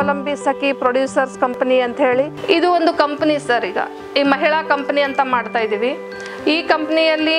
ಸ್ವಾವಲಂಬಿ ಸಖಿ producers company ಅಂತ ಹೇಳಿ ಇದು ಒಂದು ಕಂಪನಿ ಸರ್ ಈಗ ಈ ಮಹಿಳಾ ಕಂಪನಿ ಅಂತ ಮಾಡ್ತಾ ಇದ್ದೀವಿ ಈ ಕಂಪ್ನಿಯಲ್ಲಿ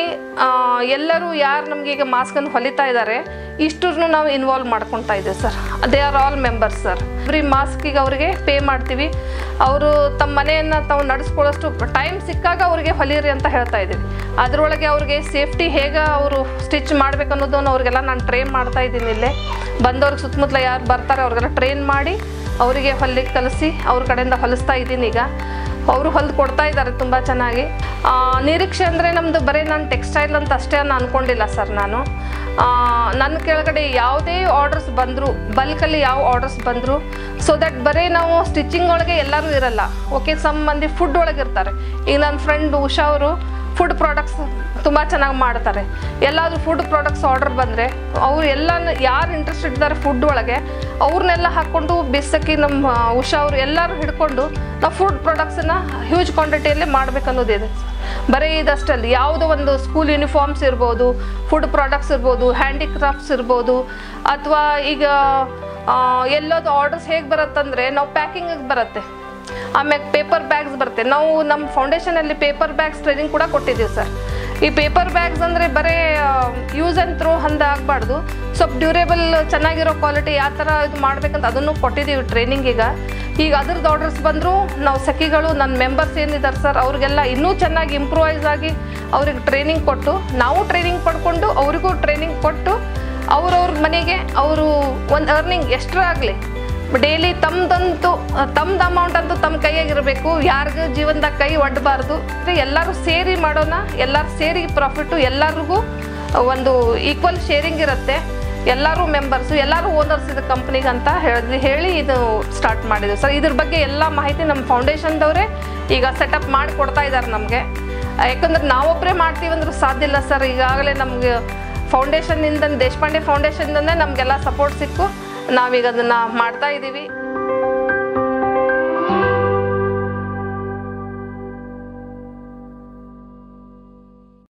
ಎಲ್ಲರೂ ಯಾರು ನಮ್ಗೆ ಈಗ ಮಾಸ್ಕನ್ನು ಹೊಲಿತಾ ಇದ್ದಾರೆ ಇಷ್ಟನ್ನು ನಾವು ಇನ್ವಾಲ್ವ್ ಮಾಡ್ಕೊತಾ ಇದ್ದೀವಿ sir they are all members sir free ಮಾಸ್ಕಿಗೆ ಅವರಿಗೆ ಪೇ ಮಾಡ್ತೀವಿ ಅವರು ತಮ್ಮ ಮನೆಯನ್ನು ತಾವು ನಡೆಸ್ಕೊಳ್ಳೋಷ್ಟು ಟೈಮ್ ಸಿಕ್ಕಾಗ ಅವರಿಗೆ ಹೊಲೀರಿ ಅಂತ ಹೇಳ್ತಾ ಇದ್ದೀವಿ ಅದರೊಳಗೆ ಅವ್ರಿಗೆ ಸೇಫ್ಟಿ ಹೇಗೆ ಅವರು ಸ್ಟಿಚ್ ಮಾಡ್ಬೇಕು ಅನ್ನೋದನ್ನು ಅವ್ರಿಗೆಲ್ಲ ನಾನು ಟ್ರೈನ್ ಮಾಡ್ತಾ ಇದ್ದೀನಿ ಇಲ್ಲೇ ಬಂದವ್ರಿಗೆ ಸುತ್ತಮುತ್ತಲ ಯಾರು ಬರ್ತಾರೆ ಅವ್ರಿಗೆಲ್ಲ ಟ್ರೈನ್ ಮಾಡಿ ಅವರಿಗೆ ಹೊಲಿಗೆ ಕಲಿಸಿ ಅವ್ರ ಕಡೆಯಿಂದ ಹೊಲಿಸ್ತಾ ಇದ್ದೀನಿ ಈಗ ಅವರು ಹೊಲ್ದು ಕೊಡ್ತಾ ಇದ್ದಾರೆ ತುಂಬ ಚೆನ್ನಾಗಿ ಆ, ನಿರೀಕ್ಷೆ ಅಂದರೆ ನಮ್ಮದು ಬರೀ ನಾನು ಟೆಕ್ಸ್ಟೈಲ್ ಅಂತ ಅಷ್ಟೇ ನಾನು ಅನ್ಕೊಂಡಿಲ್ಲ ಸರ್ ನಾನು ಆ, ನನ್ನ ಕೆಳಗಡೆ ಯಾವುದೇ ಆರ್ಡರ್ಸ್ ಬಂದರು ಬಲ್ಕಲ್ಲಿ ಯಾವ ಆರ್ಡರ್ಸ್ ಬಂದರು ಸೊ ದಟ್ ಬರೀ ನಾವು ಸ್ಟಿಚಿಂಗ್ ಒಳಗೆ ಎಲ್ಲರೂ ಇರಲ್ಲ ಓಕೆ ಸಮ್ ಮಂದಿ ಫುಡ್ ಒಳಗೆ ಇರ್ತಾರೆ ಈಗ ನನ್ನ ಫ್ರೆಂಡ್ ಉಷಾ ಅವರು ಫುಡ್ ಪ್ರಾಡಕ್ಟ್ಸ್ ತುಂಬ ಚೆನ್ನಾಗಿ ಮಾಡ್ತಾರೆ ಎಲ್ಲಾದರೂ ಫುಡ್ ಪ್ರಾಡಕ್ಟ್ಸ್ ಆರ್ಡರ್ ಬಂದರೆ ಅವ್ರು ಎಲ್ಲ ಯಾರು ಇಂಟ್ರೆಸ್ಟೆಡ್ ಇದ್ದಾರೆ ಫುಡ್ ಒಳಗೆ ಅವ್ರನ್ನೆಲ್ಲ ಹಾಕ್ಕೊಂಡು ಬಿಸಕ್ಕಿ ನಮ್ಮ ಉಷಾ ಅವರು ಎಲ್ಲರೂ ಹಿಡ್ಕೊಂಡು ನಾವು ಫುಡ್ ಪ್ರಾಡಕ್ಟ್ಸನ್ನು ಹ್ಯೂಜ್ ಕ್ವಾಂಟಿಟಿಯಲ್ಲಿ ಮಾಡಬೇಕನ್ನೋದಿದೆ ಬರೀ ಇದಷ್ಟಲ್ಲ ಯಾವುದೋ ಒಂದು ಸ್ಕೂಲ್ ಯೂನಿಫಾರ್ಮ್ಸ್ ಇರ್ಬೋದು ಫುಡ್ ಪ್ರಾಡಕ್ಟ್ಸ್ ಇರ್ಬೋದು ಹ್ಯಾಂಡಿಕ್ರಾಫ್ಟ್ಸ್ ಇರ್ಬೋದು ಅಥವಾ ಈಗ ಆ, ಎಲ್ಲೋದು ಆರ್ಡರ್ಸ್ ಹೇಗೆ ಬರುತ್ತಂದರೆ ನಾವು ಪ್ಯಾಕಿಂಗಿಗೆ ಬರುತ್ತೆ ಆಮ್ಯಾಗ ಪೇಪರ್ ಬ್ಯಾಗ್ಸ್ ಬರುತ್ತೆ ನಾವು ನಮ್ಮ ಫೌಂಡೇಶನಲ್ಲಿ ಪೇಪರ್ ಬ್ಯಾಗ್ಸ್ ಟ್ರೈನಿಂಗ್ ಕೂಡ ಕೊಟ್ಟಿದ್ದೀವಿ ಸರ್ ಈ ಪೇಪರ್ ಬ್ಯಾಗ್ಸ್ ಅಂದರೆ ಬರೀ ಯೂಸ್ ಆ್ಯಂಡ್ ಥ್ರೋ ಹಂದ ಆಗಬಾರ್ದು ಸ್ವಲ್ಪ ಡ್ಯೂರೇಬಲ್ ಚೆನ್ನಾಗಿರೋ ಕ್ವಾಲಿಟಿ ಯಾವ ಥರ ಇದು ಮಾಡ್ಬೇಕಂತ ಅದನ್ನು ಕೊಟ್ಟಿದ್ದೀವಿ ಟ್ರೈನಿಂಗ್ ಈಗ ಈಗ ಅದ್ರದ್ದು ಆರ್ಡರ್ಸ್ ಬಂದರೂ ನಾವು ಸಖಿಗಳು ನನ್ನ ಮೆಂಬರ್ಸ್ ಏನಿದ್ದಾರೆ ಸರ್ ಅವ್ರಿಗೆಲ್ಲ ಇನ್ನೂ ಚೆನ್ನಾಗಿ ಇಂಪ್ರೂವೈಸ್ ಆಗಿ ಅವ್ರಿಗೆ ಟ್ರೈನಿಂಗ್ ಕೊಟ್ಟು ನಾವು ಟ್ರೈನಿಂಗ್ ಪಡ್ಕೊಂಡು ಅವರಿಗೂ ಟ್ರೈನಿಂಗ್ ಕೊಟ್ಟು ಅವ್ರವ್ರ ಮನೆಗೆ ಅವರು ಒಂದು ಅರ್ನಿಂಗ್ ಎಷ್ಟರ ಆಗಲಿ ಡೈಲಿ ತಮ್ಮದಂತೂ ತಮ್ದು ಅಮೌಂಟ್ ಅಂತೂ ತಮ್ಮ ಕೈಯಾಗಿರಬೇಕು ಯಾರಿಗೂ ಜೀವನದಾಗ ಕೈ ಒಡ್ಡಬಾರ್ದು ಎಲ್ಲರೂ ಸೇರಿ ಮಾಡೋಣ ಎಲ್ಲರೂ ಸೇರಿ ಪ್ರಾಫಿಟ್ಟು ಎಲ್ಲರಿಗೂ ಒಂದು ಈಕ್ವಲ್ ಶೇರಿಂಗ್ ಇರುತ್ತೆ ಎಲ್ಲರೂ ಮೆಂಬರ್ಸು ಎಲ್ಲರೂ ಓನರ್ಸ್ ಇದು ಕಂಪ್ನಿಗೆ ಅಂತ ಹೇಳಿ ಹೇಳಿ ಇದು ಸ್ಟಾರ್ಟ್ ಮಾಡಿದ್ವಿ ಸರ್ ಇದ್ರ ಬಗ್ಗೆ ಎಲ್ಲ ಮಾಹಿತಿ ನಮ್ಮ ಫೌಂಡೇಶನ್ದವರೇ ಈಗ ಸೆಟಪ್ ಮಾಡಿ ಕೊಡ್ತಾ ಇದ್ದಾರೆ ನಮಗೆ ಯಾಕಂದ್ರೆ ನಾವೊಬ್ಬರೇ ಮಾಡ್ತೀವಿ ಅಂದ್ರೆ ಸಾಧ್ಯ ಇಲ್ಲ ಸರ್ ಈಗಾಗಲೇ ನಮಗೆ ಫೌಂಡೇಶನ್ನಿಂದ ದೇಶಪಾಂಡೆ ಫೌಂಡೇಶನ್ದಿಂದನೇ ನಮಗೆಲ್ಲ ಸಪೋರ್ಟ್ ಸಿಕ್ಕು ನಾವೀಗ ಅದನ್ನು ಮಾಡ್ತಾ ಇದ್ದೀವಿ